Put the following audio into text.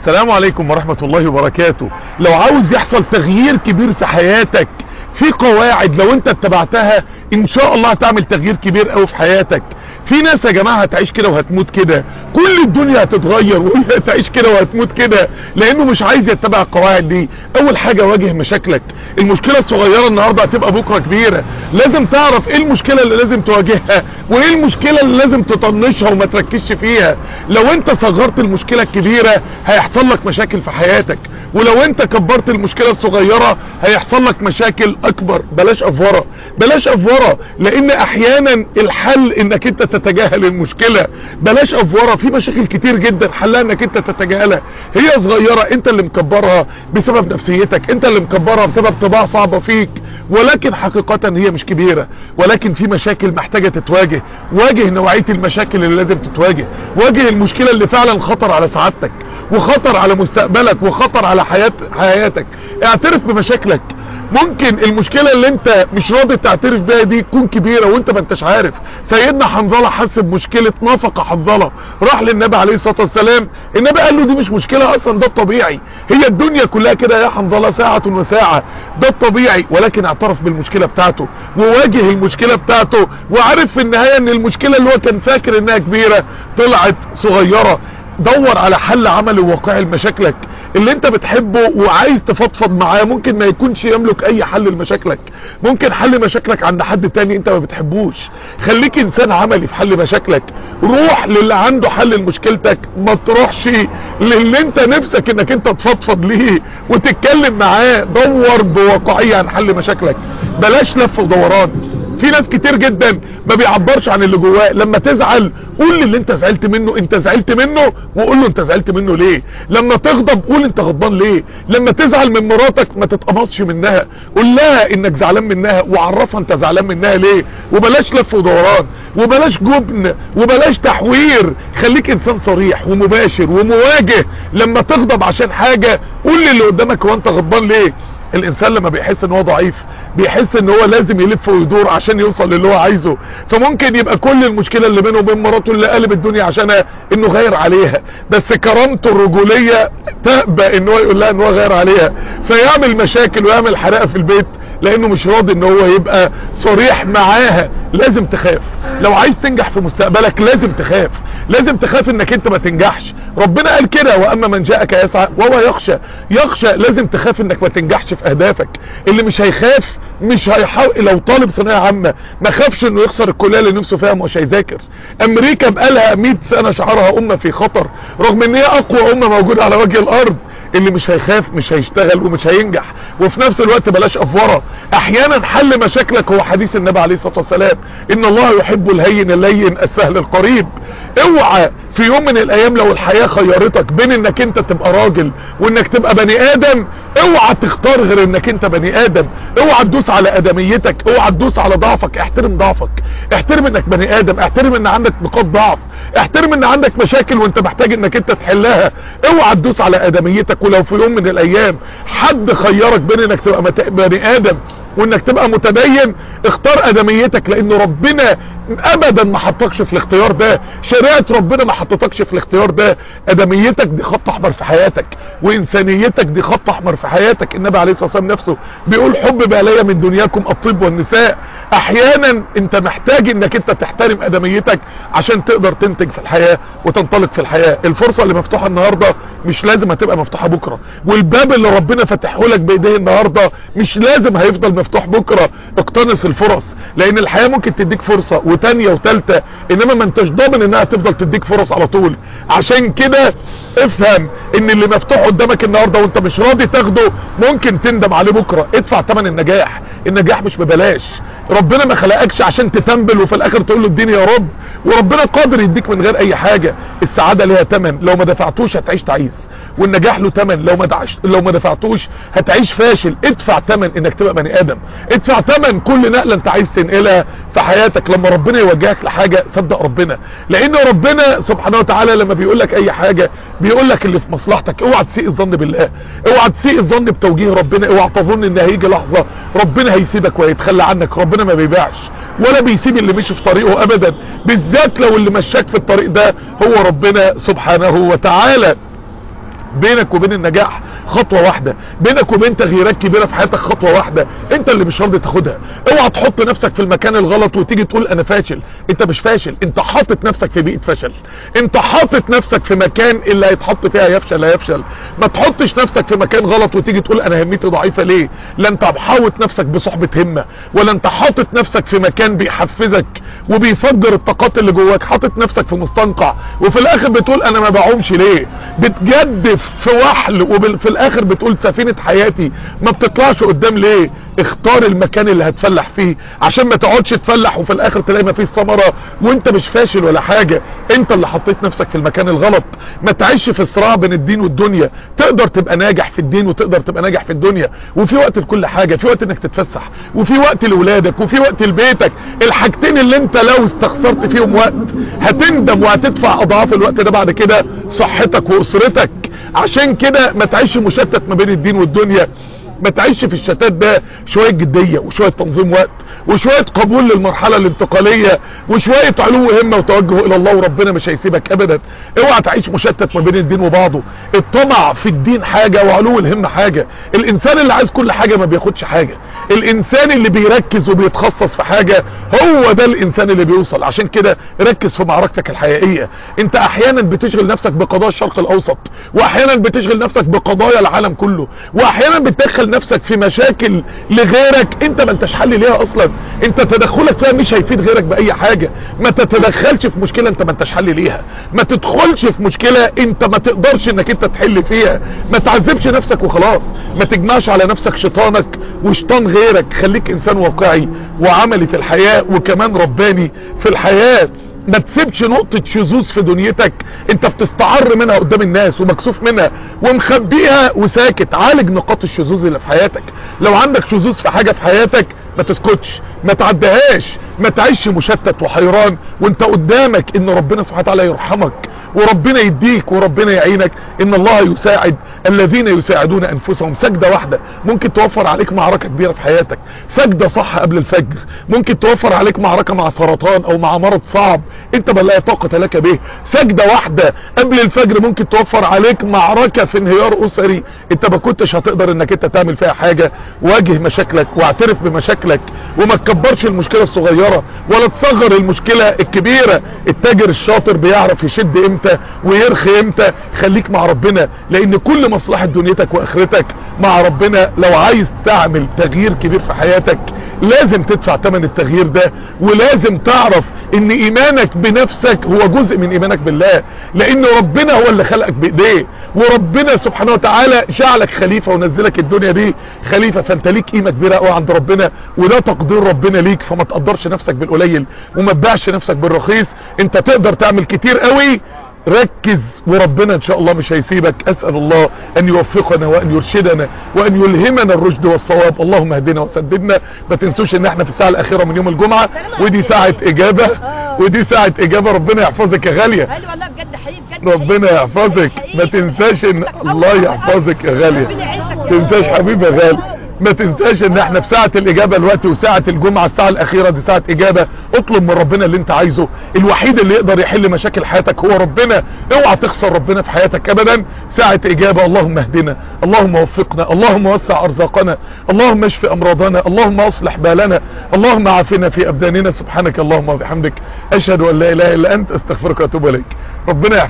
السلام عليكم ورحمة الله وبركاته لو عاوز يحصل تغيير كبير في حياتك في قواعد لو انت اتبعتها ان شاء الله هتعمل تغيير كبير قوي في حياتك في ناس يا جماعة هتعيش كده وهتموت كده كل الدنيا هتتغير وهي هتعيش كده وهتموت كده لانه مش عايز يتبع القواعد دي اول حاجة واجه مشاكلك المشكلة الصغيرة النهاردة هتبقى بكرة كبيرة لازم تعرف ايه المشكلة اللي لازم تواجهها وايه المشكلة اللي لازم تطنشها وما تركزش فيها لو انت صغرت المشكلة الكبيرة هيحصل لك مشاكل في حياتك ولو انت كبرت المشكلة الصغيرة هيحصل لك مشاكل اكبر بلاش افورة بلاش افورة لان احيانا الحل انك انت تتجاهل المشكلة بلاش افورة في مشاكل كتير جدا حلها انك انت تتجاهلها هي صغيرة انت اللي مكبرها بسبب نفسيتك انت اللي مكبرها بسبب طباع صعبة فيك ولكن حقيقة هي مش كبيرة ولكن في مشاكل محتاجة تتواجه واجه نوعية المشاكل اللي لازم تتواجه واجه المشكلة اللي فعلا خطر على سعادتك وخطر على مستقبلك وخطر على حياة حياتك اعترف بمشاكلك ممكن المشكلة اللي انت مش راضي تعترف بيها دي تكون كبيرة وانت ما انتش عارف سيدنا حنظلة حس بمشكلة نفقة حنظلة راح للنبي عليه الصلاة والسلام النبي قال له دي مش مشكلة اصلا ده الطبيعي هي الدنيا كلها كده يا حنظلة ساعة وساعة ده الطبيعي ولكن اعترف بالمشكلة بتاعته وواجه المشكلة بتاعته وعرف في النهاية ان المشكلة اللي هو كان فاكر انها كبيرة طلعت صغيرة دور على حل عملي واقعي لمشاكلك اللي انت بتحبه وعايز تفضفض معاه ممكن ما يكونش يملك اي حل لمشاكلك ممكن حل مشاكلك عند حد تاني انت ما بتحبوش خليك انسان عملي في حل مشاكلك روح للي عنده حل لمشكلتك ما تروحش للي انت نفسك انك انت تفضفض ليه وتتكلم معاه دور بواقعية عن حل مشاكلك بلاش لف ودوران في ناس كتير جدا ما بيعبرش عن اللي جواه لما تزعل قول اللي انت زعلت منه انت زعلت منه وقول له انت زعلت منه ليه لما تغضب قول انت غضبان ليه لما تزعل من مراتك ما تتقمصش منها قول لها انك زعلان منها وعرفها انت زعلان منها ليه وبلاش لف ودوران وبلاش جبن وبلاش تحوير خليك انسان صريح ومباشر ومواجه لما تغضب عشان حاجة قول للي قدامك هو انت غضبان ليه الانسان لما بيحس ان هو ضعيف بيحس ان هو لازم يلف ويدور عشان يوصل للي هو عايزه فممكن يبقى كل المشكلة اللي بينه وبين مراته اللي قلب الدنيا عشانها انه غير عليها بس كرامته الرجولية تأبى ان هو يقول لها ان هو غير عليها فيعمل مشاكل ويعمل حرقة في البيت لانه مش راضي ان هو يبقى صريح معاها لازم تخاف لو عايز تنجح في مستقبلك لازم تخاف لازم تخاف انك انت ما تنجحش ربنا قال كده واما من جاءك يسعى وهو يخشى يخشى لازم تخاف انك ما تنجحش في اهدافك اللي مش هيخاف مش هيحاول لو طالب ثانويه عامه ما خافش انه يخسر الكليه اللي نفسه فيها مش هيذاكر امريكا بقالها 100 سنه شعارها امه في خطر رغم ان هي اقوى امه موجوده على وجه الارض اللي مش هيخاف مش هيشتغل ومش هينجح وفي نفس الوقت بلاش افوره احيانا حل مشاكلك هو حديث النبي عليه الصلاه والسلام ان الله يحب الهين اللين السهل القريب اوعى في يوم من الايام لو الحياة خيرتك بين انك انت تبقى راجل وانك تبقى بني ادم اوعى تختار غير انك انت بني ادم اوعى تدوس على ادميتك اوعى تدوس على ضعفك احترم ضعفك احترم انك بني ادم احترم ان عندك نقاط ضعف احترم ان عندك مشاكل وانت محتاج انك انت تحلها اوعى تدوس على ادميتك ولو في يوم من الايام حد خيرك بين انك تبقى بني ادم وانك تبقى متدين اختار ادميتك لان ربنا ابدا ما حطكش في الاختيار ده شريعة ربنا ما حطتكش في الاختيار ده ادميتك دي خط احمر في حياتك وانسانيتك دي خط احمر في حياتك النبي عليه الصلاة والسلام نفسه بيقول حب بالي من دنياكم الطب والنساء احيانا انت محتاج انك انت تحترم ادميتك عشان تقدر تنتج في الحياة وتنطلق في الحياة الفرصة اللي مفتوحة النهاردة مش لازم هتبقى مفتوحة بكرة والباب اللي ربنا فتحه لك بايديه النهاردة مش لازم هيفضل مفتوح بكرة اقتنص الفرص لان الحياة ممكن تديك فرصة وتانية وتالتة انما ما انتش ضامن انها تفضل تديك فرص على طول عشان كده افهم ان اللي مفتوح قدامك النهاردة وانت مش راضي تاخده ممكن تندم عليه بكرة ادفع ثمن النجاح النجاح مش ببلاش ربنا ما خلقكش عشان تتنبل وفي الاخر تقول له اديني يا رب وربنا قادر يديك من غير اي حاجة السعادة ليها ثمن لو ما دفعتوش هتعيش تعيس والنجاح له ثمن لو ما دعش لو ما دفعتوش هتعيش فاشل ادفع ثمن انك تبقى بني ادم ادفع ثمن كل نقله انت عايز تنقلها في حياتك لما ربنا يوجهك لحاجه صدق ربنا لان ربنا سبحانه وتعالى لما بيقول لك اي حاجه بيقول لك اللي في مصلحتك اوعى تسيء الظن بالله اوعى تسيء الظن بتوجيه ربنا اوعى تظن ان هيجي لحظه ربنا هيسيبك ويتخلى عنك ربنا ما بيبيعش ولا بيسيب اللي مشي في طريقه ابدا بالذات لو اللي مشاك في الطريق ده هو ربنا سبحانه وتعالى بينك وبين النجاح خطوة واحدة بينك وبين تغييرات كبيرة في حياتك خطوة واحدة انت اللي مش راضي تاخدها اوعى تحط نفسك في المكان الغلط وتيجي تقول انا فاشل انت مش فاشل انت حاطط نفسك في بيئة فشل انت حاطط نفسك في مكان اللي هيتحط فيها يفشل هيفشل ما تحطش نفسك في مكان غلط وتيجي تقول انا همتي ضعيفة ليه لا انت حاوط نفسك بصحبة همة ولا انت حاطط نفسك في مكان بيحفزك وبيفجر الطاقات اللي جواك حاطط نفسك في مستنقع وفي الاخر بتقول انا ما بعومش ليه بتجدف في وحل وفي الاخر بتقول سفينة حياتي ما بتطلعش قدام ليه اختار المكان اللي هتفلح فيه عشان ما تقعدش تفلح وفي الاخر تلاقي ما فيش ثمره وانت مش فاشل ولا حاجة انت اللي حطيت نفسك في المكان الغلط ما تعيش في صراع بين الدين والدنيا تقدر تبقى ناجح في الدين وتقدر تبقى ناجح في الدنيا وفي وقت لكل حاجة في وقت انك تتفسح وفي وقت لولادك وفي وقت لبيتك الحاجتين اللي انت لو استخسرت فيهم وقت هتندم وهتدفع اضعاف الوقت ده بعد كده صحتك واسرتك عشان كده ما تعيش مشتت ما بين الدين والدنيا ما تعيش في الشتات ده شوية جدية وشوية تنظيم وقت وشوية قبول للمرحلة الانتقالية وشوية علو همة وتوجه الى الله وربنا مش هيسيبك ابدا اوعى تعيش مشتت ما بين الدين وبعضه الطمع في الدين حاجة وعلو الهمة حاجة الانسان اللي عايز كل حاجة ما بياخدش حاجة الانسان اللي بيركز وبيتخصص في حاجة هو ده الانسان اللي بيوصل عشان كده ركز في معركتك الحقيقية انت احيانا بتشغل نفسك بقضايا الشرق الاوسط واحيانا بتشغل نفسك بقضايا العالم كله واحيانا بتدخل نفسك في مشاكل لغيرك انت ما انتش حل ليها اصلا انت تدخلك فيها مش هيفيد غيرك باي حاجة ما تتدخلش في مشكلة انت ما انتش حل ليها ما تدخلش في مشكلة انت ما تقدرش انك انت تحل فيها ما تعذبش نفسك وخلاص ما تجمعش على نفسك شيطانك وشيطان غيرك خليك انسان واقعي وعملي في الحياة وكمان رباني في الحياة ما تسيبش نقطة شذوذ في دنيتك انت بتستعر منها قدام الناس ومكسوف منها ومخبيها وساكت عالج نقاط الشذوذ اللي في حياتك لو عندك شذوذ في حاجة في حياتك ما تسكتش ما تعدهاش ما تعيش مشتت وحيران وانت قدامك ان ربنا سبحانه وتعالى يرحمك وربنا يديك وربنا يعينك ان الله يساعد الذين يساعدون انفسهم سجدة واحدة ممكن توفر عليك معركة كبيرة في حياتك سجدة صح قبل الفجر ممكن توفر عليك معركة مع سرطان او مع مرض صعب انت بل لا طاقة لك به سجدة واحدة قبل الفجر ممكن توفر عليك معركة في انهيار اسري انت ما كنتش هتقدر انك انت تعمل فيها حاجة واجه مشاكلك واعترف بمشاكلك وما تكبرش المشكلة الصغيرة ولا تصغر المشكلة الكبيرة التاجر الشاطر بيعرف يشد امتى ويرخي امتى خليك مع ربنا لان كل مصلحة دنيتك واخرتك مع ربنا لو عايز تعمل تغيير كبير في حياتك لازم تدفع ثمن التغيير ده ولازم تعرف ان ايمانك بنفسك هو جزء من ايمانك بالله لان ربنا هو اللي خلقك بايديه وربنا سبحانه وتعالى جعلك خليفة ونزلك الدنيا دي خليفة فانت ليك قيمة كبيرة قوي عند ربنا وده تقدير ربنا ليك فما تقدرش نفسك بالقليل وما تبيعش نفسك بالرخيص انت تقدر تعمل كتير قوي ركز وربنا ان شاء الله مش هيسيبك اسأل الله ان يوفقنا وان يرشدنا وان يلهمنا الرشد والصواب اللهم اهدنا وسددنا ما تنسوش ان احنا في الساعة الاخيرة من يوم الجمعة ودي ساعة اجابة ودي ساعة اجابة ربنا يحفظك يا غالية غالي والله بجد حقيقي بجد ربنا حقيقي. يحفظك ما حقيقي. تنساش ان الله يحفظك يا غالية ربنا يعزك. تنساش حبيبي يا غالي ما تنساش ان احنا في ساعة الاجابة الوقت وساعة الجمعة الساعة الاخيرة دي ساعة اجابة اطلب من ربنا اللي انت عايزه الوحيد اللي يقدر يحل مشاكل حياتك هو ربنا اوعى تخسر ربنا في حياتك ابدا ساعة اجابة اللهم اهدنا اللهم وفقنا اللهم وسع ارزاقنا اللهم اشف امراضنا اللهم اصلح بالنا اللهم عافنا في ابداننا سبحانك اللهم وبحمدك اشهد ان لا اله الا انت استغفرك واتوب اليك ربنا يحفظك